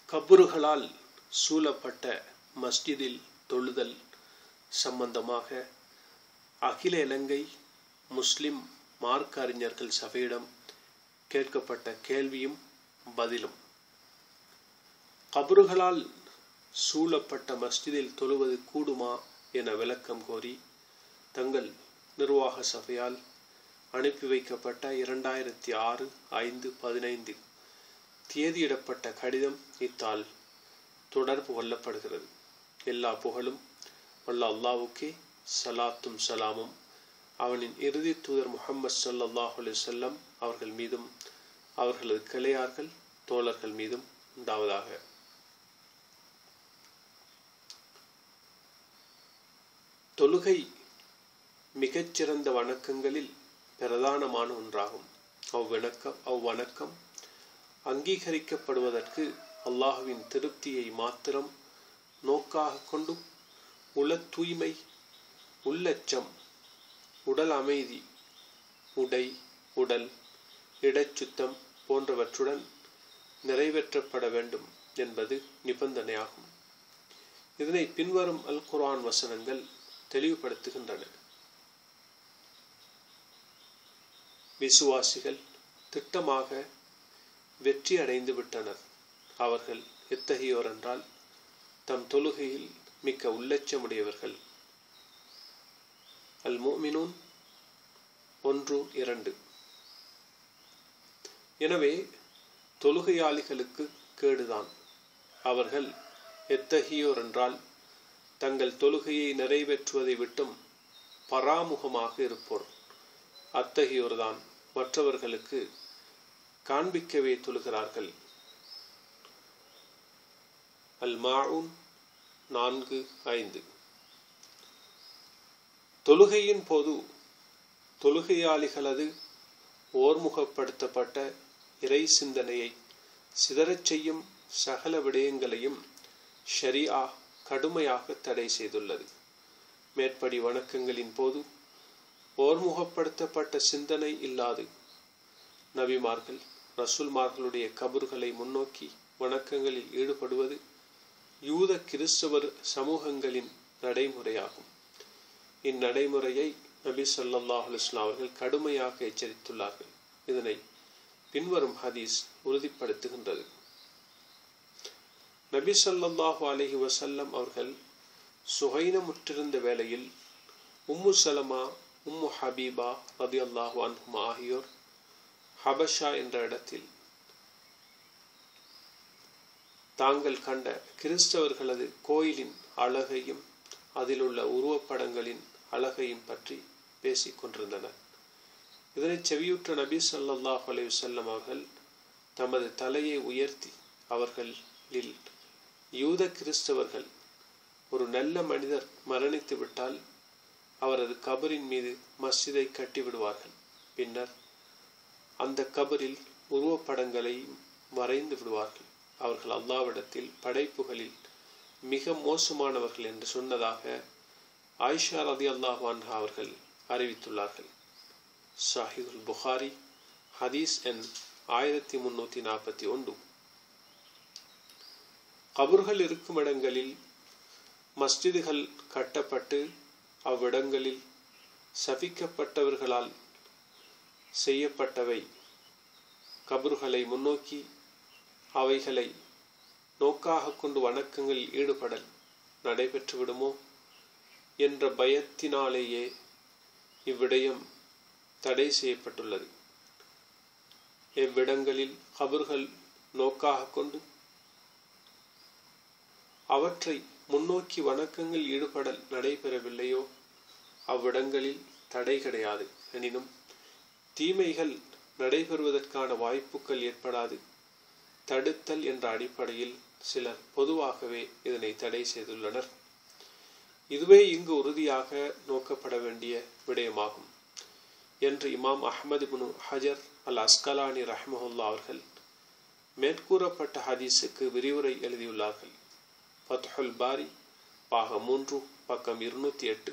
கபறுகளால் சூழப்பட்ட மஸ்ஜிதில் தொழுதல் சம்பந்தமாக அகில இலங்கை முஸ்லிம் மார்க்க அறிஞர்கள் சபையிடம் கேட்கப்பட்ட கேள்வியும் பதிலும் கபறுகளால் சூழப்பட்ட மஸ்ஜிதில் தொழுவது கூடுமா என விளக்கம் கோரி தங்கள் நிர்வாக சபையால் அனுப்பி வைக்கப்பட்ட இரண்டாயிரத்தி ஆறு ஐந்து பதினைந்து தேதியிடப்பட்ட கடிதம் இத்தால் தொடர்பு கொள்ளப்படுகிறது எல்லா புகழும் வல்ல அல்லாவுக்கே சலாத்தும் சலாமும் அவனின் இறுதி தூதர் முகமது சல்லாஹ் செல்லம் அவர்கள் மீதும் அவர்களது கிளையார்கள் தோழர்கள் மீதும் உண்டாவதாக தொழுகை மிகச்சிறந்த வணக்கங்களில் பிரதானமான ஒன்றாகும் அவ்வணக்கம் அவ்வணக்கம் அங்கீகரிக்கப்படுவதற்கு அல்லாஹுவின் திருப்தியை மாத்திரம் நோக்காக கொண்டும் உள தூய்மை உள்ளச்சம் உடல் அமைதி உடை உடல் இடச்சுத்தம் போன்றவற்றுடன் நிறைவேற்றப்பட வேண்டும் என்பது நிபந்தனையாகும் இதனை பின்வரும் அல் குர்ஆன் வசனங்கள் தெளிவுபடுத்துகின்றன விசுவாசிகள் திட்டமாக வெற்றி அடைந்து விட்டனர் அவர்கள் எத்தகையோர் என்றால் தம் தொழுகையில் மிக்க உள்ளச்சமுடையவர்கள் அல் மோமினூன் ஒன்று இரண்டு எனவே தொழுகையாளிகளுக்கு கேடுதான் அவர்கள் எத்தகையோர் என்றால் தங்கள் தொழுகையை நிறைவேற்றுவதை விட்டும் பராமுகமாக இருப்போர் அத்தகையோர்தான் மற்றவர்களுக்கு காண்பிக்கவே தொழுகிறார்கள் அல் மாவுன் நான்கு ஐந்து தொழுகையின் போது தொழுகையாளிகளது ஓர்முகப்படுத்தப்பட்ட இறை சிந்தனையை சிதறச் செய்யும் சகல விடயங்களையும் ஷரியா கடுமையாக தடை செய்துள்ளது மேற்படி வணக்கங்களின் போது ஓர்முகப்படுத்தப்பட்ட சிந்தனை இல்லாது நபிமார்கள் ரசூல்மார்களுடைய கபர்களை முன்னோக்கி வணக்கங்களில் ஈடுபடுவது யூத கிறிஸ்தவர் சமூகங்களின் நடைமுறையாகும் இந்நடைமுறையை நபி சொல்லாஹ் அலுவலாம் அவர்கள் கடுமையாக எச்சரித்துள்ளார்கள் இதனை பின்வரும் ஹதீஸ் உறுதிப்படுத்துகின்றது நபி சொல்லாஹு அலஹி வசல்லம் அவர்கள் சுகைனமுற்றிருந்த வேளையில் உம்மு சலமா உம்மு ஹபீபா ரதி அல்லாஹு அன்ஹுமா ஆகியோர் ஹபஷா என்ற இடத்தில் தாங்கள் கண்ட கிறிஸ்தவர்களது கோயிலின் அழகையும் அதில் உள்ள உருவப்படங்களின் அழகையும் பற்றி பேசிக் கொண்டிருந்தனர் இதனை செவியுற்ற நபி சொல்லாஹ் அலையுசல்லம் அவர்கள் தமது தலையை உயர்த்தி அவர்களில் யூத கிறிஸ்தவர்கள் ஒரு நல்ல மனிதர் மரணித்து விட்டால் அவரது கபரின் மீது மஸ்ஜிதை கட்டிவிடுவார்கள் பின்னர் அந்த கபரில் உருவப்படங்களை வரைந்து விடுவார்கள் அவர்கள் அல்லாவிடத்தில் படைப்புகளில் மிக மோசமானவர்கள் என்று சொன்னதாக ஆயிஷா ரதி அல்லாஹான்ஹா அவர்கள் அறிவித்துள்ளார்கள் ஷாஹிதுல் புகாரி ஹதீஸ் எண் ஆயிரத்தி முன்னூத்தி நாற்பத்தி ஒன்று கபர்கள் இருக்கும் இடங்களில் மஸ்ஜிதுகள் கட்டப்பட்டு அவ்விடங்களில் சபிக்கப்பட்டவர்களால் செய்யப்பட்டவை கபர்களை முன்னோக்கி அவைகளை நோக்காக கொண்டு வணக்கங்களில் ஈடுபடல் நடைபெற்று விடுமோ என்ற பயத்தினாலேயே இவ்விடயம் தடை செய்யப்பட்டுள்ளது எவ்விடங்களில் கபர்கள் நோக்காக கொண்டு அவற்றை முன்னோக்கி வணக்கங்கள் ஈடுபடல் நடைபெறவில்லையோ அவ்விடங்களில் தடை கிடையாது எனினும் தீமைகள் நடைபெறுவதற்கான வாய்ப்புகள் ஏற்படாது தடுத்தல் என்ற அடிப்படையில் சிலர் பொதுவாகவே இதனை தடை செய்துள்ளனர் இதுவே இங்கு உறுதியாக நோக்கப்பட வேண்டிய விடயமாகும் என்று இமாம் அஹமது பின் ஹஜர் அல் அஸ்கலானி ரஹ்மஹுல்லா அவர்கள் மேற்கூறப்பட்ட ஹதீஸுக்கு விரிவுரை எழுதியுள்ளார்கள் ஃபத்ஹுல் பாரி பாகம் மூன்று பக்கம் இருநூத்தி எட்டு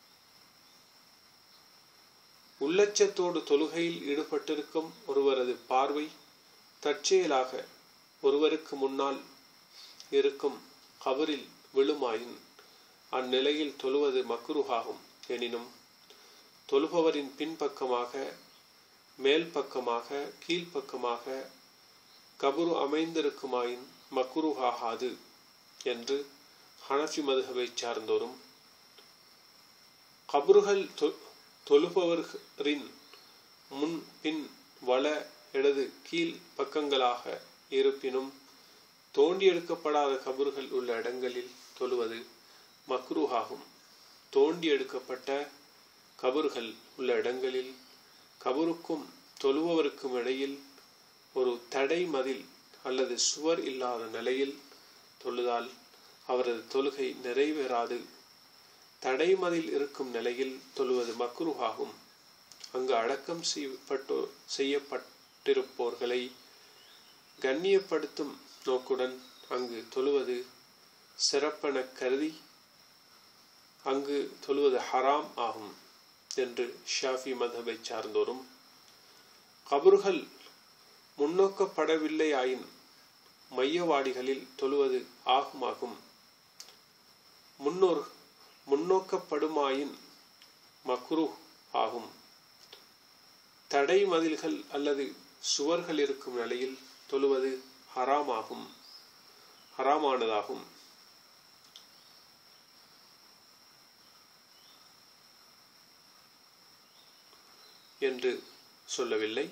உள்ளச்சத்தோடு தொழுகையில் ஈடுபட்டிருக்கும் ஒருவரது பார்வை தற்செயலாக ஒருவருக்கு முன்னால் இருக்கும் கபரில் விழுமாயின் அந்நிலையில் தொழுவது மக்ருஹாகும் எனினும் தொழுபவரின் பின்பக்கமாக மேல் பக்கமாக கீழ்ப்பக்கமாக கபுரு அமைந்திருக்குமாயின் மக்ருஹாகாது என்று ஹனஃபி மதுகவை சார்ந்தோரும் கபறுகள் தொழுபவரின் முன் பின் வள இடது கீழ் பக்கங்களாக இருப்பினும் தோண்டி எடுக்கப்படாத கபறுகள் உள்ள இடங்களில் தொழுவது மக்ரூஹாகும் தோண்டி எடுக்கப்பட்ட கபறுகள் உள்ள இடங்களில் கபருக்கும் தொழுபவருக்கும் இடையில் ஒரு தடை மதில் அல்லது சுவர் இல்லாத நிலையில் தொழுதால் அவரது தொழுகை நிறைவேறாது தடைமதில் இருக்கும் நிலையில் தொழுவது மக்ருஹாகும் அங்கு அடக்கம் செய்யப்பட்டோ செய்யப்பட்டிருப்போர்களை கண்ணியப்படுத்தும் நோக்குடன் அங்கு தொழுவது சிறப்பென கருதி அங்கு தொழுவது ஹராம் ஆகும் என்று ஷாஃபி மதபை சார்ந்தோரும் கபறுகள் முன்னோக்கப்படவில்லை ஆயின் மையவாடிகளில் தொழுவது ஆகுமாகும் முன்னோர் முன்னோக்கப்படுமாயின் மக்ரு ஆகும் தடை மதில்கள் அல்லது சுவர்கள் இருக்கும் நிலையில் தொழுவது ஹராமாகும் ஹராமானதாகும் என்று சொல்லவில்லை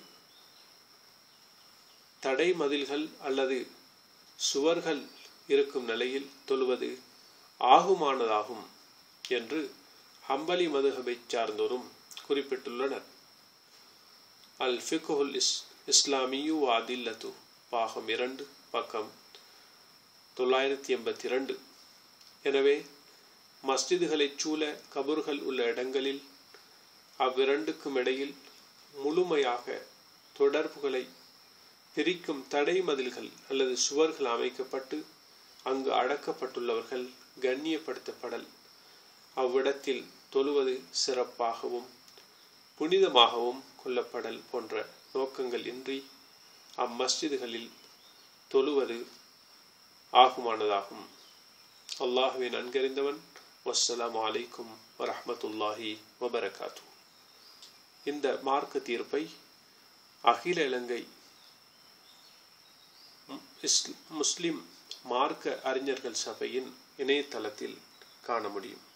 தடை மதில்கள் அல்லது சுவர்கள் இருக்கும் நிலையில் தொழுவது ஆகுமானதாகும் என்று ஹம்பலி மதுஹபை சார்ந்தோரும் குறிப்பிட்டுள்ளனர் அல் ஃபிகுல் இஸ் இஸ்லாமியு அதில்லத்து பாகம் இரண்டு பக்கம் தொள்ளாயிரத்தி எண்பத்தி இரண்டு எனவே மஸ்ஜிதுகளைச் சூழ கபூர்கள் உள்ள இடங்களில் அவ்விரண்டுக்கும் இடையில் முழுமையாக தொடர்புகளை பிரிக்கும் தடை மதில்கள் அல்லது சுவர்கள் அமைக்கப்பட்டு அங்கு அடக்கப்பட்டுள்ளவர்கள் கண்ணியப்படுத்தப்படல் அவ்விடத்தில் தொழுவது சிறப்பாகவும் புனிதமாகவும் கொல்லப்படல் போன்ற நோக்கங்கள் இன்றி அம்மஸ்ஜிதுகளில் தொழுவது ஆகுமானதாகும் அல்லாஹுவை நன்கறிந்தவன் வஸ்ஸலாம் அலைக்கும் வரஹமத்துல்லாஹி வபரகாத்து இந்த மார்க்க தீர்ப்பை அகில இலங்கை முஸ்லிம் மார்க்க அறிஞர்கள் சபையின் இணையதளத்தில் காண முடியும்